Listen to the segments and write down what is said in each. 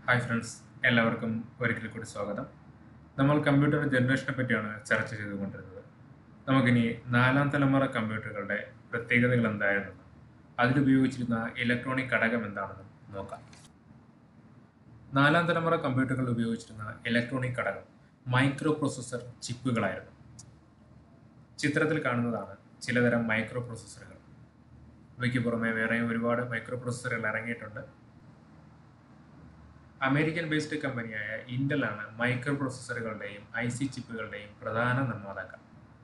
hi friends എല്ലാവർക്കും ഒരിക്കൽ കൂടി സ്വാഗതം നമ്മൾ കമ്പ്യൂട്ടർ ജനറേഷനെ പറ്റിയാണ് ചർച്ച ചെയ്തുകൊണ്ടിരുന്നത് നമുക്കിനി നാലാം തലമുറ കമ്പ്യൂട്ടറുകളുടെ പ്രത്യേകതകൾ എന്തായിരുന്നെന്നും അതിലുപയോഗിച്ചിരുന്ന ഇലക്ട്രോണിക് ഘടകം എന്താണെന്നും നോക്കാം നാലാം തലമുറ കമ്പ്യൂട്ടറുകൾ ഉപയോഗിച്ചിരുന്ന ഇലക്ട്രോണിക് ഘടകം മൈക്രോ പ്രോസസ്സർ ചിപ്പുകളായിരുന്നു ചിത്രത്തിൽ കാണുന്നതാണ് ചിലതരം മൈക്രോ പ്രോസസ്സറുകൾ ഇവയ്ക്ക് പുറമെ വേറെ ഒരുപാട് മൈക്രോ പ്രോസസ്സറുകൾ ഇറങ്ങിയിട്ടുണ്ട് അമേരിക്കൻ ബേസ്ഡ് കമ്പനിയായ ഇന്റൽ ആണ് മൈക്രോ പ്രോസസ്സറുകളുടെയും ഐ സി ചിപ്പുകളുടെയും പ്രധാന നിർമ്മാതാക്കൾ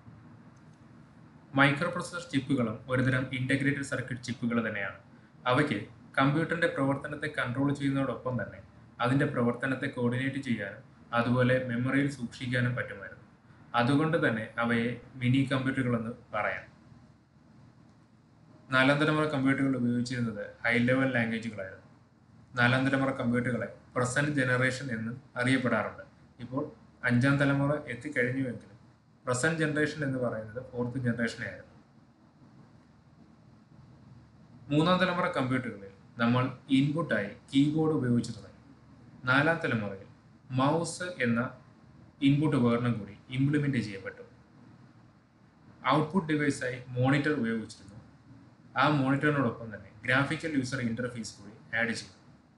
മൈക്രോ പ്രോസസ്സർ ചിപ്പുകളും ഒരുതരം ഇന്റഗ്രേറ്റഡ് സർക്യൂട്ട് ചിപ്പുകൾ തന്നെയാണ് അവയ്ക്ക് കമ്പ്യൂട്ടറിന്റെ പ്രവർത്തനത്തെ കൺട്രോൾ ചെയ്യുന്നതോടൊപ്പം തന്നെ അതിന്റെ പ്രവർത്തനത്തെ കോർഡിനേറ്റ് ചെയ്യാനും അതുപോലെ മെമ്മറിയിൽ സൂക്ഷിക്കാനും പറ്റുമായിരുന്നു അതുകൊണ്ട് തന്നെ അവയെ മിനി കമ്പ്യൂട്ടറുകളെന്ന് പറയാം നാലാം തലമുറ കമ്പ്യൂട്ടറുകൾ ഉപയോഗിച്ചിരുന്നത് ഹൈ ലെവൽ ലാംഗ്വേജുകളായിരുന്നു നാലാം തലമുറ കമ്പ്യൂട്ടറുകളെ പ്രസന്റ് ജനറേഷൻ എന്ന് അറിയപ്പെടാറുണ്ട് ഇപ്പോൾ അഞ്ചാം തലമുറ എത്തിക്കഴിഞ്ഞുവെങ്കിലും പ്രസന്റ് ജനറേഷൻ എന്ന് പറയുന്നത് ഫോർത്ത് ജനറേഷനായിരുന്നു മൂന്നാം തലമുറ കമ്പ്യൂട്ടറുകളിൽ നമ്മൾ ഇൻപുട്ടായി കീബോർഡ് ഉപയോഗിച്ചു തുടങ്ങി നാലാം തലമുറയിൽ മൗസ് എന്ന ഇൻപുട്ട് ഉപകരണം കൂടി ഇംപ്ലിമെന്റ് ചെയ്യപ്പെട്ടു ഔട്ട്പുട്ട് ഡിവൈസായി മോണിറ്റർ ഉപയോഗിച്ചിരുന്നു ആ മോണിറ്ററിനോടൊപ്പം തന്നെ ഗ്രാഫിക്കൽ യൂസർ ഇന്റർഫേസ് കൂടി ആഡ് ചെയ്തു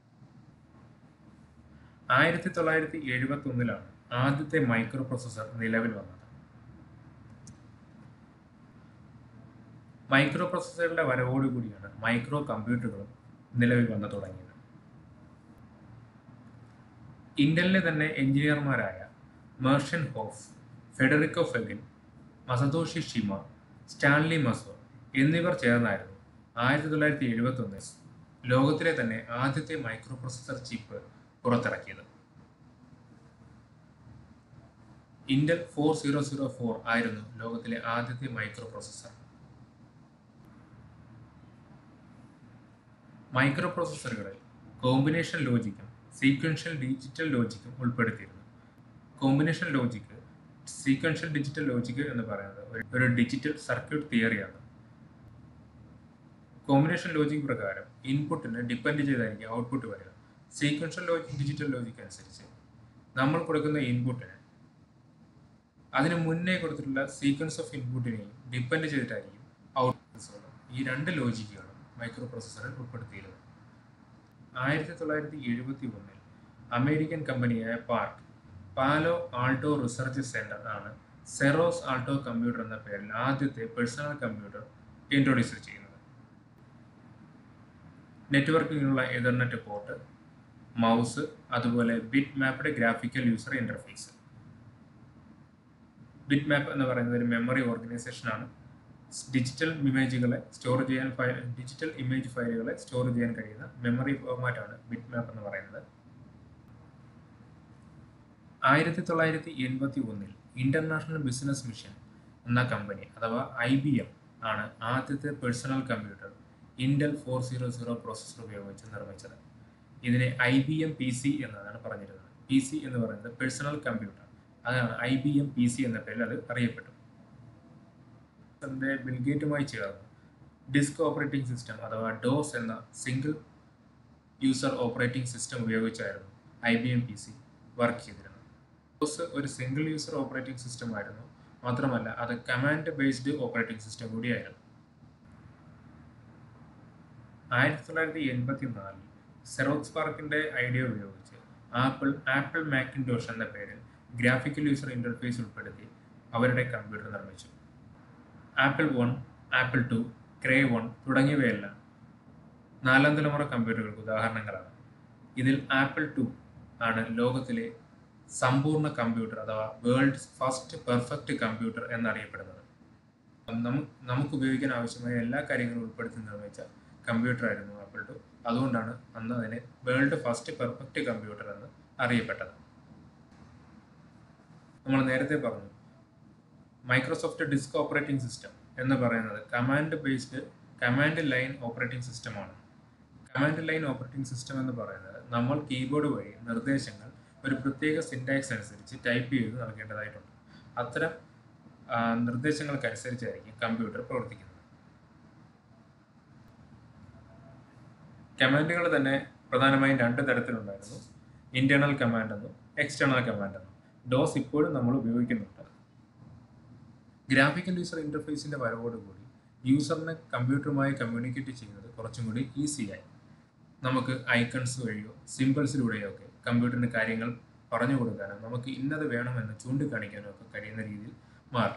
ആയിരത്തി തൊള്ളായിരത്തി എഴുപത്തി ഒന്നിലാണ് ആദ്യത്തെ മൈക്രോ പ്രോസസ്സർ നിലവിൽ വന്നത് മൈക്രോ പ്രോസസ്സറുടെ വരവോടുകൂടിയാണ് മൈക്രോ കമ്പ്യൂട്ടറുകളും നിലവിൽ വന്നു തുടങ്ങിയത് ഇന്റലിലെ തന്നെ എഞ്ചിനീയർമാരായ Marcian Hoff Federico Faggin Masatoshi Shima Stanley Mazor എന്നിവർ ചേർന്നായിരുന്നു ആയിരത്തി തൊള്ളായിരത്തി എഴുപത്തി ഒന്നിൽ ലോകത്തിലെ തന്നെ ആദ്യത്തെ മൈക്രോ പ്രോസസ്സർ ചിപ്പ് പുറത്തിറക്കിയത് Intel four zero zero four ആയിരുന്നു ലോകത്തിലെ ആദ്യത്തെ മൈക്രോ പ്രോസസ്സർ മൈക്രോ പ്രോസസ്സറുകളിൽ കോമ്പിനേഷൻ ലോജിക്കും സീക്വൻഷ്യൽ ഡിജിറ്റൽ ലോജിക്കും ഉൾപ്പെടുത്തിയിരുന്നു combination logic sequential digital logic എന്ന് പറയുന്നത് ഒരു- ഒരു ഡിജിറ്റൽ സർക്യൂട്ട് തിയറിയാണ് കോമ്പിനേഷൻ ലോജിക് പ്രകാരം ഇൻപുട്ടിന് ഡിപ്പെൻഡ് ചെയ്തായിരിക്കും ഔട്ട്പുട്ട് വരിക സീക്വൻഷ്യൽ ലോജിക് ഡിജിറ്റൽ ലോജിക് അനുസരിച്ച് നമ്മൾ കൊടുക്കുന്ന ഇൻപുട്ടിന് അതിന് മുന്നേ കൊടുത്തിട്ടുള്ള സീക്വൻസ് ഓഫ് ഇൻപുട്ടിനെയും ഡിപ്പെൻഡ് ചെയ്തിട്ടായിരിക്കും ഔട്ട്പുട്ട്സുകൾ ഈ രണ്ട് ലോജിക്കുകളും മൈക്രോ പ്രോസസ്സറിൽ ഉൾപ്പെടുത്തിയിരുന്നത് ആയിരത്തി തൊള്ളായിരത്തി എഴുപത്തി ഒന്നിൽ അമേരിക്കൻ കമ്പനിയായ പാർക്ക് പാലോ ആൾട്ടോ റിസർച്ച് സെന്റർ ആണ് സെറോസ് ആൾട്ടോ കമ്പ്യൂട്ടർ എന്ന പേരിൽ ആദ്യത്തെ പേഴ്സണൽ കമ്പ്യൂട്ടർ ഇൻട്രൊഡ്യൂസ് ചെയ്യുന്നത് നെറ്റ്വർക്കിങ്ങിനുള്ള എതർനെറ്റ് പോർട്ട് മൗസ് അതുപോലെ bit mapped graphical user interface bit map എന്ന് പറയുന്നത് ഒരു മെമ്മറി ഓർഗനൈസേഷൻ ആണ് ഡിജിറ്റൽ ഇമേജുകളെ സ്റ്റോർ ചെയ്യാൻ ഫയൽ ഡിജിറ്റൽ ഇമേജ് ഫയലുകളെ സ്റ്റോർ ചെയ്യാൻ കഴിയുന്ന മെമ്മറി ഫോർമാറ്റ് ആണ് ബിറ്റ് മാപ്പ് എന്ന് പറയുന്നത് ആയിരത്തി തൊള്ളായിരത്തി എൺപത്തി ഒന്നിൽ ഇന്റർനാഷണൽ ബിസിനസ് മിഷൻ എന്ന കമ്പനി അഥവാ ഐ ബി എം ആണ് ആദ്യത്തെ personal computer Intel four zero zero processor ഉപയോഗിച്ച് നിർമ്മിച്ചത് ഇതിനെ I B M P C എന്നതാണ് പറഞ്ഞിരുന്നത് പി സി എന്ന് പറയുന്നത് പേഴ്സണൽ കമ്പ്യൂട്ടർ അതാണ് I B M P C എന്ന പേരിൽ അത് അറിയപ്പെട്ടു അതിന്റെ ബിൽഗേറ്റുമായി ചേർന്ന് ഡിസ്ക് ഓപ്പറേറ്റിംഗ് സിസ്റ്റം അഥവാ ഡോസ് എന്ന സിംഗിൾ യൂസർ ഓപ്പറേറ്റിംഗ് സിസ്റ്റം ഉപയോഗിച്ചായിരുന്നു I B M P C work ചെയ്തിരുന്നത് ഡോസ് ഒരു സിംഗിൾ യൂസർ ഓപ്പറേറ്റിംഗ് സിസ്റ്റം ആയിരുന്നു മാത്രമല്ല അത് കമാൻഡ് ബേസ്ഡ് ഓപ്പറേറ്റിംഗ് സിസ്റ്റം കൂടിയായിരുന്നു ആയിരത്തി തൊള്ളായിരത്തി എൺപത്തി നാലിൽ സെറോക്സ് പാർക്കിന്റെ ഐഡിയ ഉപയോഗിച്ച് ആപ്പിൾ ആപ്പിൾ മാക്കിൻഡോഷ് എന്ന പേരിൽ ഗ്രാഫിക്കൽ യൂസർ ഇന്റർഫേസ് ഉൾപ്പെടുത്തി അവരുടെ കമ്പ്യൂട്ടർ നിർമ്മിച്ചു Apple one Apple two Cray one തുടങ്ങിയവയെല്ലാം നാലാം തലമുറ കമ്പ്യൂട്ടറുകൾക്ക് ഉദാഹരണങ്ങളാണ് ഇതിൽ ആപ്പിൾ ടു ആണ് ലോകത്തിലെ സമ്പൂർണ്ണ കമ്പ്യൂട്ടർ അഥവാ വേൾഡ് ഫസ്റ്റ് പെർഫെക്റ്റ് കമ്പ്യൂട്ടർ എന്നറിയപ്പെടുന്നത് നമു- നമുക്ക് ഉപയോഗിക്കാൻ ആവശ്യമായ എല്ലാ കാര്യങ്ങളും ഉൾപ്പെടുത്തി നിർമ്മിച്ച കമ്പ്യൂട്ടർ ആയിരുന്നു ആപ്പിൾ ടു അതുകൊണ്ടാണ് അന്ന് അതിനെ വേൾഡ് ഫസ്റ്റ് പെർഫെക്റ്റ് കമ്പ്യൂട്ടർ എന്ന് അറിയപ്പെട്ടത് നമ്മൾ നേരത്തെ പറഞ്ഞു മൈക്രോസോഫ്റ്റ് ഡിസ്ക് ഓപ്പറേറ്റിംഗ് സിസ്റ്റം എന്ന് പറയുന്നത് command based command line operating സിസ്റ്റമാണ് കമാൻഡ് ലൈൻ ഓപ്പറേറ്റിംഗ് സിസ്റ്റം എന്ന് പറയുന്നത് നമ്മൾ കീബോർഡ് വഴി നിർദ്ദേശങ്ങൾ ഒരു പ്രത്യേക സിൻടാക്സ് അനുസരിച്ച് ടൈപ്പ് ചെയ്ത് നൽകേണ്ടതായിട്ടുണ്ട് അത്തരം ആ, നിർദ്ദേശങ്ങൾക്കനുസരിച്ചായിരിക്കും കമ്പ്യൂട്ടർ പ്രവർത്തിക്കുന്നത് കമാൻഡുകൾ തന്നെ പ്രധാനമായും രണ്ട് തരത്തിലുണ്ടായിരുന്നു ഇന്റേണൽ കമാൻഡ് എന്നും എക്സ്റ്റേണൽ കമാൻഡ് എന്നും ഡോസ് ഇപ്പോഴും നമ്മൾ ഉപയോഗിക്കുന്നുണ്ട് ഗ്രാഫിക്കൽ യൂസർ ഇന്റർഫേസിന്റെ വരവോടുകൂടി യൂസറിനെ കമ്പ്യൂട്ടറുമായി കമ്മ്യൂണിക്കേറ്റ് ചെയ്യുന്നത് കുറച്ചും കൂടി ഈസിയായി നമുക്ക് ഐക്കൺസ് വഴിയോ സിമ്പിൾസിലൂടെയോ ഒക്കെ കമ്പ്യൂട്ടറിന് കാര്യങ്ങൾ പറഞ്ഞു കൊടുക്കാനും നമുക്ക് ഇന്നത് വേണമെന്ന് ചൂണ്ടിക്കാണിക്കാനും ഒക്കെ കഴിയുന്ന രീതിയിൽ മാറി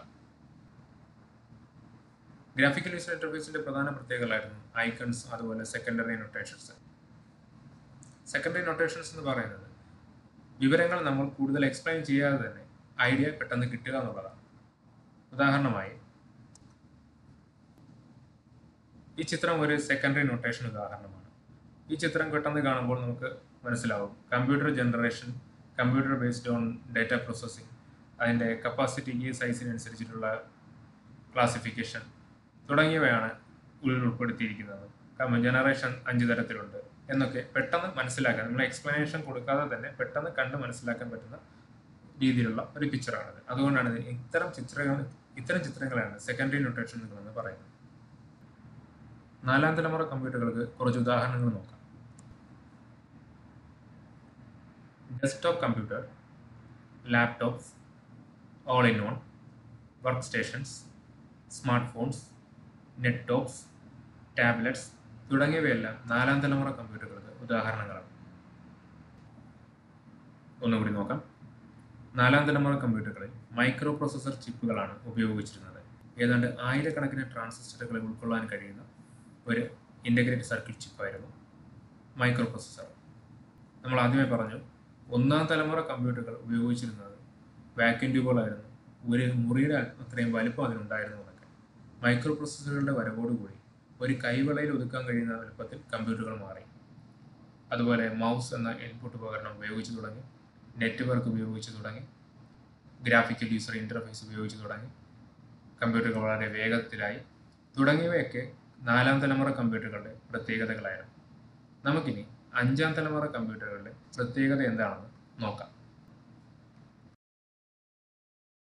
ഗ്രാഫിക്കൽ യൂസർ ഇന്റർഫേസിന്റെ പ്രധാന പ്രത്യേകതകളായിരുന്നു ഐക്കൺസ് അതുപോലെ സെക്കൻഡറി നൊട്ടേഷൻസ് സെക്കൻഡറി നൊട്ടേഷൻസ് എന്ന് പറയുന്നത് വിവരങ്ങൾ നമ്മൾ കൂടുതൽ എക്സ്പ്ലെയിൻ ചെയ്യാതെ തന്നെ ഐഡിയ പെട്ടെന്ന് കിട്ടുക എന്നുള്ളതാണ് ഉദാഹരണമായി ഈ ചിത്രം ഒരു സെക്കൻഡറി നൊട്ടേഷൻ ഉദാഹരണമാണ് ഈ ചിത്രം പെട്ടെന്ന് കാണുമ്പോൾ നമുക്ക് മനസ്സിലാവും computer generation computer based on data processing അതിൻ്റെ കപ്പാസിറ്റി ഈ സൈസിനനുസരിച്ചിട്ടുള്ള ക്ലാസിഫിക്കേഷൻ തുടങ്ങിയവയാണ് ഉള്ളിൽ ഉൾപ്പെടുത്തിയിരിക്കുന്നത് ജനറേഷൻ അഞ്ച് തരത്തിലുണ്ട് എന്നൊക്കെ പെട്ടെന്ന് മനസ്സിലാക്കാൻ നമ്മൾ എക്സ്പ്ലനേഷൻ കൊടുക്കാതെ തന്നെ പെട്ടെന്ന് കണ്ട് മനസ്സിലാക്കാൻ പറ്റുന്ന രീതിയിലുള്ള ഒരു പിക്ചറാണിത് അതുകൊണ്ടാണ് ഇത് ഇത്തരം ചിത്രങ്ങൾ ഇത്തരം ചിത്രങ്ങളാണ് സെക്കൻഡറി നൊട്ടേഷനുകൾ എന്ന് പറയുന്നത് നാലാം തലമുറ കമ്പ്യൂട്ടറുകൾക്ക് കുറച്ച് ഉദാഹരണങ്ങൾ നോക്കാം desktop computer laptops all in one work stations smart phones net tops tablets തുടങ്ങിയവയെല്ലാം നാലാം തലമുറ കമ്പ്യൂട്ടറുകൾക്ക് ഉദാഹരണങ്ങളാണ് ഒന്നുകൂടി നോക്കാം നാലാം തലമുറ കമ്പ്യൂട്ടറുകളിൽ മൈക്രോ പ്രോസസർ ചിപ്പുകളാണ് ഉപയോഗിച്ചിരുന്നത് ഏതാണ്ട് ആയിരക്കണക്കിന് ട്രാൻസിസ്റ്ററുകളെ ഉൾക്കൊള്ളാൻ കഴിയുന്ന ഒരു ഇൻ്റഗ്രേറ്റഡ് സർക്യൂട്ട് ചിപ്പായിരുന്നു മൈക്രോ പ്രോസസർ നമ്മൾ ആദ്യമേ പറഞ്ഞു ഒന്നാം തലമുറ കമ്പ്യൂട്ടറുകൾ ഉപയോഗിച്ചിരുന്നത് വാക്യൂം ട്യൂബുകളായിരുന്നു ഒരു മുറിയുടെ അത്രയും വലിപ്പം അതിനുണ്ടായിരുന്നു എന്നൊക്കെ മൈക്രോ പ്രോസസ്സറുകളുടെ വരവോടുകൂടി ഒരു കൈവളയിൽ ഒതുക്കാൻ കഴിയുന്ന വലുപ്പത്തിൽ കമ്പ്യൂട്ടറുകൾ മാറി അതുപോലെ മൗസ് എന്ന ഇൻപുട്ട് ഉപകരണം ഉപയോഗിച്ച് തുടങ്ങി നെറ്റ്വർക്ക് ഉപയോഗിച്ച് തുടങ്ങി ഗ്രാഫിക്കൽ യൂസർ ഇൻ്റർഫേസ് ഉപയോഗിച്ച് തുടങ്ങി കമ്പ്യൂട്ടറുകൾ വളരെ വേഗത്തിലായി തുടങ്ങിയവയൊക്കെ നാലാം തലമുറ കമ്പ്യൂട്ടറുകളുടെ പ്രത്യേകതകളായിരുന്നു നമുക്കിനി അഞ്ചാം തലമുറ കമ്പ്യൂട്ടറുകളുടെ പ്രത്യേകത എന്താണെന്ന് നോക്കാം